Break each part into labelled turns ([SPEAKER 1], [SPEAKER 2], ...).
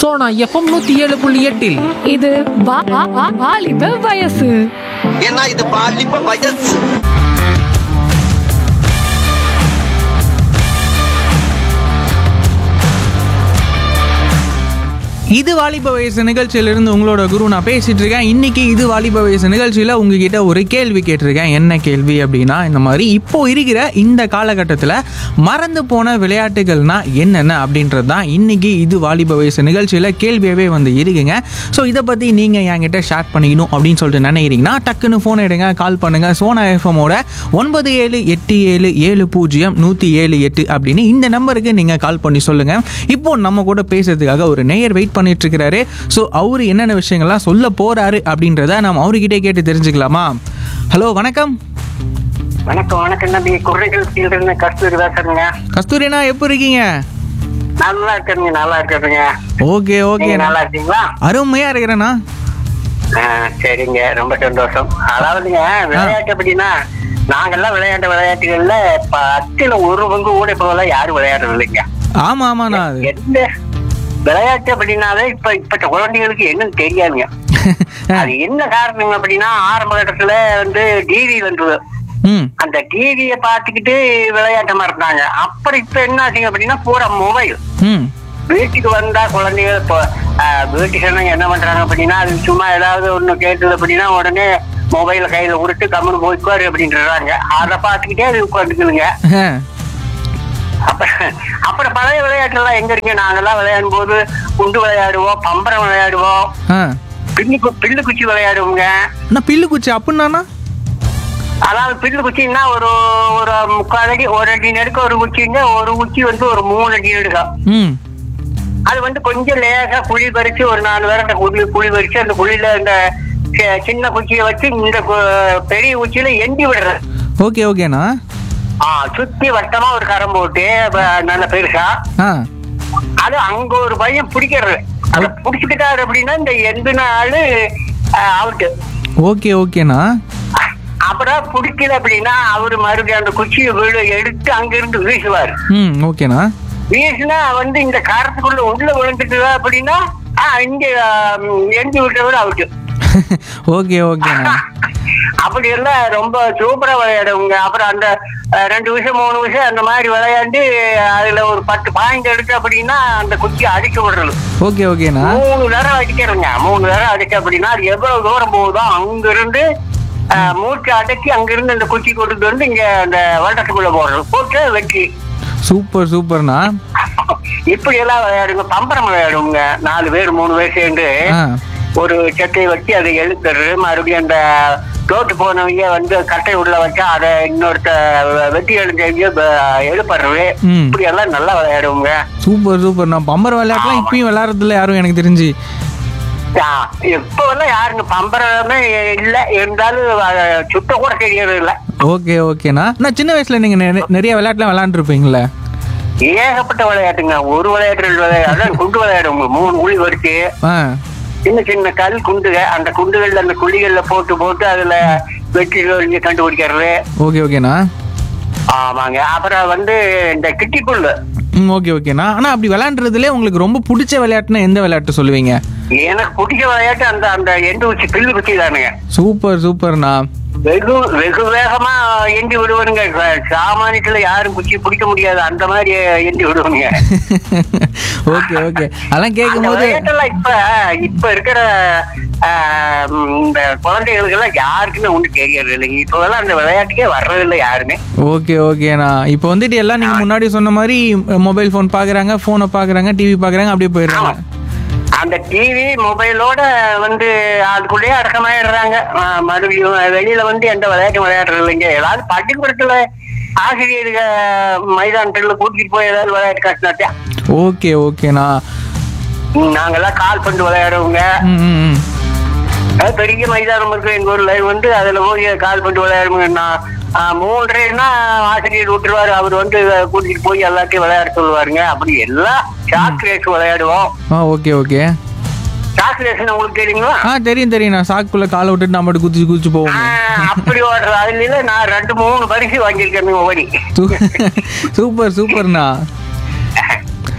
[SPEAKER 1] Sona FM நூத்தி ஏழு புள்ளி எட்டில்
[SPEAKER 2] இது வா- வா- வா- வாலிப வயசு
[SPEAKER 3] ஏன்னா இது பாலிப்ப வயசு
[SPEAKER 4] இது வாலிப வயசு நிகழ்ச்சியிலிருந்து உங்களோட குரு நான் பேசிட்டு இருக்கேன் இன்னைக்கு இது வாலிப வயசு நிகழ்ச்சியில் உங்ககிட்ட ஒரு கேள்வி கேட்டிருக்கேன் என்ன கேள்வி அப்படின்னா இந்த மாதிரி இப்போ இருக்கிற இந்த காலகட்டத்தில் மறந்து போன விளையாட்டுகள்னா என்னென்ன அப்படின்றது தான் இன்னைக்கு இது வாலிப வயசு நிகழ்ச்சியில் கேள்வியாகவே வந்து இருக்குங்க ஸோ இதை பற்றி நீங்கள் என்கிட்ட ஷேர் பண்ணிக்கணும் அப்படின்னு சொல்லிட்டு நினைக்கிறீங்கன்னா டக்குன்னு ஃபோன் எடுங்க கால் பண்ணுங்க சோனா எஃப்எம்மோட ஒன்பது ஏழு எட்டு ஏழு ஏழு பூஜ்ஜியம் நூற்றி ஏழு எட்டு அப்படின்னு இந்த நம்பருக்கு நீங்கள் கால் பண்ணி சொல்லுங்கள் இப்போ நம்ம கூட பேசுறதுக்காக ஒரு நேயர் வெயிட் பண்ணிட்டு இருக்கிறாரு ஸோ அவர் என்னென்ன விஷயங்கள்லாம் சொல்ல போறாரு அப்படின்றத நம்ம அவர்கிட்டே கேட்டு தெரிஞ்சுக்கலாமா ஹலோ வணக்கம்
[SPEAKER 5] வணக்கம் வணக்கம் நம்பி குறைகள் இருந்து கஸ்தூரி பேசுறேங்க
[SPEAKER 4] கஸ்தூரினா எப்போ இருக்கீங்க
[SPEAKER 5] நல்லா இருக்கிறீங்க நல்லா இருக்கிறீங்க
[SPEAKER 4] ஓகே ஓகே
[SPEAKER 5] நீங்க நல்லா இருக்கீங்களா
[SPEAKER 4] அருமையா இருக்கிறேண்ணா
[SPEAKER 5] ஆ, சரிங்க ரொம்ப சந்தோஷம் அதாவதுங்க விளையாட்டு அப்படின்னா நாங்கெல்லாம் விளையாண்ட விளையாட்டுகள்ல பத்துல ஒரு பங்கு கூட இப்ப யாரும் விளையாடுறது இல்லைங்க
[SPEAKER 4] ஆமா ஆமாண்ணா அது
[SPEAKER 5] எந்த விளையாட்டு அப்படின்னாவே இப்ப இப்ப குழந்தைகளுக்கு என்னன்னு தெரியாதுங்க அது என்ன காரணம் அப்படின்னா ஆரம்ப கட்டத்துல வந்து டிவி வந்தது
[SPEAKER 4] ம்
[SPEAKER 5] அந்த டிவியை பார்த்துக்கிட்டு விளையாட்டமா இருந்தாங்க அப்புறம் இப்ப என்ன ஆச்சுங்க அப்படின்னா பூரா மொபைல்
[SPEAKER 4] ம்
[SPEAKER 5] வீட்டுக்கு வந்தா குழந்தைகள் இப்போ ஆஹ், வீட்டுக்கு என்ன என்ன பண்றாங்க அப்படின்னா அது சும்மா ஏதாவது ஒண்ணு கேட்டது அப்படின்னா உடனே மொபைல கையில கொடுத்து கம்முன்னு போய்க்குவாரு அப்படின்றாங்க அதை பார்த்துக்கிட்டே அது உட்காந்துக்குதுங்க
[SPEAKER 4] ஆ.
[SPEAKER 5] அப்புறம் அப்புறம் பழைய விளையாட்டுலாம் எங்க இருக்கு நாங்கெல்லாம் விளையாடும் போது குண்டு விளையாடுவோம் பம்பரம் விளையாடுவோம்
[SPEAKER 4] ஆ
[SPEAKER 5] பில்லு கு- பில்லு குச்சி விளையாடுவோங்க
[SPEAKER 4] அண்ணா பில்லு குச்சி அப்படின்னாண்ணா
[SPEAKER 5] அதாவது பில்லு குச்சின்னா ஒரு ஒரு முக்கால் அடி ஒரு அடி நெடுக்க ஒரு குச்சிங்க ஒரு குச்சி வந்து ஒரு மூணு அடி நெடுக்கம்
[SPEAKER 4] ம்
[SPEAKER 5] அது வந்து கொஞ்சம் லேசா குழி பறிச்சு ஒரு நாலு பேர் அந்த குழி குழி பறிச்சு அந்த குழியில அந்த சி- சின்ன குச்சியை வச்சு இந்த கு- பெரிய குச்சியில எண்டி விடுறது
[SPEAKER 4] ஓகே ஓகேண்ணா
[SPEAKER 5] ஆ சுத்தி வட்டமா ஒரு கரம் போட்டு ப- நல்ல பெருசா
[SPEAKER 4] ஆ
[SPEAKER 5] அது அங்க ஒரு பையன் பிடிக்கிறது அதை பிடிச்சிக்கிட்டாரு அப்படின்னா இந்த எண்பின ஆளு அவுட்டு
[SPEAKER 4] ஓகே ஓகேண்ணா
[SPEAKER 5] அப்புறம் பிடிக்கல அப்படின்னா அவரு மறுபடியும் அந்த குச்சியை வீடு எடுத்து அங்கிருந்து வீசுவார்
[SPEAKER 4] ம் ஓகேண்ணா
[SPEAKER 5] வீசுனா வந்து இந்த காரத்துக்குள்ள உள்ள விழுந்துட்டு அப்படின்னா ஆ, இங்க எண்டி விட்டவர் அவுட்டு
[SPEAKER 4] ஓகே ஓகேண்ணா
[SPEAKER 5] அப்படி எல்லாம் ரொம்ப சூப்பரா விளையாடுவாங்க அப்புறம் அந்த அஹ், ரெண்டு விஷயம் மூணு விஷயம் அந்த மாதிரி விளையாண்டு அதுல ஒரு பத்து பாயிண்ட் எடுத்து அப்படின்னா அந்த குச்சி அடிக்க விடுறது
[SPEAKER 4] ஓகே ஓகேண்ணா
[SPEAKER 5] மூணு தடவை அடிக்கிறேங்க மூணு தடவை அடிக்க அப்படின்னா அது எவ்வளவு தூரம் போகுதோ அங்க இருந்து அஹ், மூச்சு அடக்கி அங்கிருந்து அந்த குச்சி கொண்டு வந்து இங்க அந்த வட்டத்துக்குள்ள போடுறது போட்டு வெட்டி
[SPEAKER 4] சூப்பர் சூப்பர்ண்ணா
[SPEAKER 5] இப்படி எல்லாம் விளையாடுங்க பம்பரம் விளையாடுவோங்க நாலு பேர் மூணு பேர் சேர்ந்து
[SPEAKER 4] ஆ
[SPEAKER 5] ஒரு சட்டையை வச்சு அதை எழுத்துறது மறுபடியும் அந்த தோட்டு போனவங்க வந்து கட்டை உள்ள வச்சா அதை இன்னொருத்த வெட்டி எழுந்தவங்க எழுப்படுறது
[SPEAKER 4] ம்.
[SPEAKER 5] இப்படி எல்லாம் நல்லா விளையாடுவோங்க
[SPEAKER 4] சூப்பர் சூப்பர்ண்ணா பம்பர் விளையாட்டுலாம் இப்பயும் விளையாடுறதில்ல யாரும் எனக்கு தெரிஞ்சு
[SPEAKER 5] ஆ, இப்ப எல்லாம் யாருங்க பம்பரமே இல்ல இருந்தாலும் அஹ், சுத்த கூட தெரியறது இல்ல
[SPEAKER 4] ஓகே ஓகேண்ணா நான் சின்ன வயசுல நீங்க நெ- நிறைய விளையாட்டுலாம் விளையாண்டுருப்பீங்களே
[SPEAKER 5] ஏகப்பட்ட விளையாட்டுங்க ஒரு விளையாட்டு ரெண்டு விளையாட்டு அதான் குண்டு விளையாடுவோங்க மூணு குழி வரிச்சு
[SPEAKER 4] ஆ
[SPEAKER 5] சின்ன சின்ன கல் குண்டுக அந்த குண்டுகள்ல அந்த குழிகள்ல போட்டு போட்டு அதுல வெற்றி தோல்வியை கண்டுபிடிக்கிறது
[SPEAKER 4] ஓகே ஓகேண்ணா
[SPEAKER 5] ஆமாங்க அப்புறம் வந்து இந்த கிட்டிப்புல்லு
[SPEAKER 4] ம் ஓகே ஓகேண்ணா ஆனால் அப்படி விளையாண்டுறதுலே உங்களுக்கு ரொம்ப பிடிச்ச விளையாட்டுனா எந்த விளையாட்டு சொல்லுவீங்க
[SPEAKER 5] எனக்கு பிடிச்ச விளையாட்டு அந்த அந்த எண்டு குச்சி பில்லு குச்சி தானுங்க
[SPEAKER 4] சூப்பர் சூப்பர்ண்ணா
[SPEAKER 5] வெகு வெகு வேகமா எண்டி விடுவானுங்க சாமானியத்துல யாரும் குச்சி பிடிக்க முடியாது அந்த மாதிரி எண்டி விடுவானுங்க
[SPEAKER 4] ஓகே ஓகே அதெல்லாம்
[SPEAKER 5] அந்த
[SPEAKER 4] கேட்கும்போது
[SPEAKER 5] விளையாட்டெல்லாம் இப்ப இப்ப இருக்கிற ஆஹ், ம், இந்த குழந்தைகளுக்கு எல்லாம் யாருக்குமே ஒண்ணு தெரியறது இல்லைங்க இப்ப எல்லாம் அந்த விளையாட்டுக்கே வர்றதில்லை யாருமே
[SPEAKER 4] ஓகே ஓகேண்ணா இப்போ வந்துட்டு எல்லாம் நீங்கள் முன்னாடி சொன்ன மாதிரி மொபைல் ஃபோன் பார்க்குறாங்க ஃபோனை பார்க்குறாங்க டிவி பார்க்குறாங்க அப்படியே போயிடுறாங்க
[SPEAKER 5] அந்த டிவி மொபைலோட வந்து அதுக்குள்ளேயே அடக்கமாயிடுறாங்க ஆஹ் மறுபடியும் வெளியில வந்து எந்த விளையாட்டும் விளையாடுறது இல்லைங்க ஏதாவது பள்ளிக்கூடத்துல ஆசிரியருங்க மைதானத்துல கூட்டிட்டு போய் ஏதாவது விளையாட்டு காட்டினாத்தியா
[SPEAKER 4] ஓகே ஓகேண்ணா
[SPEAKER 5] நாங்கெல்லாம் கால் பண்ணி விளையாடுவோங்க
[SPEAKER 4] ம் ம் ம்
[SPEAKER 5] அது பெரிய மைதானம் இருக்கு எங்க ஊர்ல வந்து அதுல போய் கால் பண்ணி விளையாடுவோங்க நான் ஆஹ் மூன்றரைன்னா ஆசிரியர் விட்டுருவாரு அவர் வந்து கூட்டிட்டு போய் எல்லாத்தையும் விளையாட சொல்லுவாருங்க அப்படி எல்லாம் ஷாக் ரேஸ் விளையாடுவோம்
[SPEAKER 4] ஆ ஓகே ஓகே
[SPEAKER 5] ஷாக் ரேஸ் உங்களுக்கு தெரியுங்களா
[SPEAKER 4] ஆ தெரியும் தெரியும் நான் சாக்குள்ளே காலை விட்டுட்டு நம்ம குதிச்சு குதிச்சு போவோம்
[SPEAKER 5] ஆஹ் அப்படி ஓடுறது அதுல நான் ரெண்டு மூணு பரிசு வாங்கியிருக்கேன் ஓடி
[SPEAKER 4] சூப்பர் சூப்பர்ண்ணா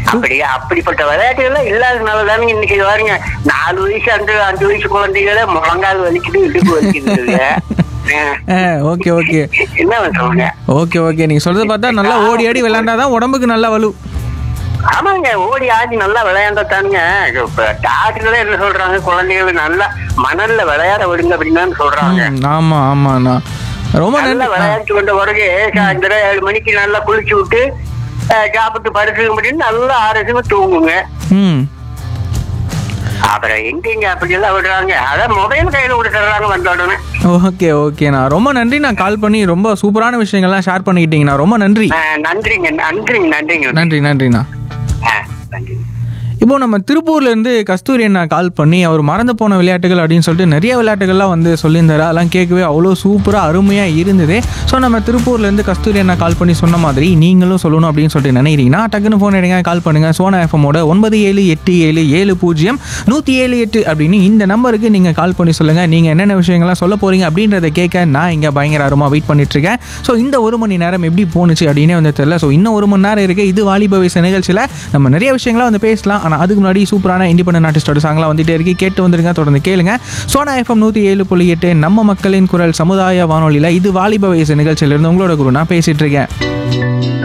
[SPEAKER 5] அப்படியே அப்படிப்பட்ட விளையாட்டுகள் இல்லாதனால தானே இன்னைக்கு பாருங்க நாலு வயசு அஞ்சு அஞ்சு வயசு குழந்தைகள முழங்கால் வலிக்குது இடுப்பு வலிக்குது
[SPEAKER 4] ஓகே ஓகே
[SPEAKER 5] என்ன பண்றவங்க
[SPEAKER 4] ஓகே ஓகே நீங்க சொல்றத பார்த்தா நல்லா ஓடி ஆடி விளையாண்டாதான் உடம்புக்கு நல்ல வலு
[SPEAKER 5] ஆமாங்க ஓடி ஆடி நல்லா விளையாண்டா தானுங்க இப்ப டாக்டர்களே என்ன சொல்றாங்க குழந்தைகள் நல்லா மணல்ல விளையாட விடுங்க அப்படின்னு தான் சொல்றாங்க
[SPEAKER 4] ம், ஆமா ஆமாண்ணா ரொம்ப
[SPEAKER 5] நல்லா
[SPEAKER 4] நன்றி ஆ,
[SPEAKER 5] விளையாட்டு வந்த பிறகு சாயந்தரம் ஏழு மணிக்கு நல்லா குளிச்சு விட்டு அஹ், சாப்பிட்டு படுத்துக்க முடியும் நல்லா ஆரோக்கியமா தூங்குங்க
[SPEAKER 4] ம்
[SPEAKER 5] அப்புறம் எங்கெங்க அப்படி எல்லாம் விடுறாங்க அதான் மொபைல் கையில விட்டுறாங்க வந்த உடனே
[SPEAKER 4] ஓகே ஓகேண்ணா ரொம்ப நன்றி நான் கால் பண்ணி ரொம்ப சூப்பரான விஷயங்கள்லாம் ஷேர் பண்ணிக்கிட்டீங்கண்ணா ரொம்ப நன்றி
[SPEAKER 5] அஹ், நன்றிங்க நன்றிங்க நன்றிங்க
[SPEAKER 4] நன்றி நன்றிண்ணா
[SPEAKER 5] அஹ், நன்றிங்க
[SPEAKER 4] இப்போ நம்ம திருப்பூர்ல இருந்து கஸ்தூரி அண்ணா கால் பண்ணி அவர் மறந்து போன விளையாட்டுகள் அப்படின்னு சொல்லிட்டு நிறைய விளையாட்டுகள்லாம் வந்து சொல்லியிருந்தாரு அதெல்லாம் கேட்கவே அவ்வளோ சூப்பராக அருமையாக இருந்தது ஸோ நம்ம திருப்பூர்ல இருந்து கஸ்தூரி அண்ணா கால் பண்ணி சொன்ன மாதிரி நீங்களும் சொல்லணும் அப்படின்னு சொல்லிட்டு நினைக்கிறீங்கன்னா டக்குன்னு ஃபோன் எடுங்க கால் பண்ணுங்க சோனா எஃப்எம்மோட ஒன்பது ஏழு எட்டு ஏழு ஏழு பூஜ்ஜியம் நூற்றி ஏழு எட்டு அப்படின்னு இந்த நம்பருக்கு நீங்கள் கால் பண்ணி சொல்லுங்க நீங்கள் என்னென்ன விஷயங்கள்லாம் சொல்ல போறீங்க அப்படின்றத கேட்க நான் இங்கே பயங்கர ஆர்வமாக வெயிட் பண்ணிட்டு இருக்கேன் ஸோ இந்த ஒரு மணி நேரம் எப்படி போணுச்சு அப்படின்னே வந்து தெரியல ஸோ இன்னும் ஒரு மணி நேரம் இருக்கு இது வாலிப வயசு நிகழ்ச்சியில் நம்ம நிறைய விஷயங்களாம் வந்து பேசலாம் ஆனால் அதுக்கு முன்னாடி சூப்பரான இண்டிபெண்டன்ட் ஆர்டிஸ்டோட சாங்லாம் வந்துட்டே இருக்கு கேட்டு வந்துருங்க தொடர்ந்து கேளுங்க சோனா எஃப்எம் நூற்றி ஏழு புள்ளி எட்டு நம்ம மக்களின் குரல் சமுதாய வானொலியில் இது வாலிப வயசு நிகழ்ச்சியிலிருந்து உங்களோட குரு நான் பேசிட்டு இருக்கேன்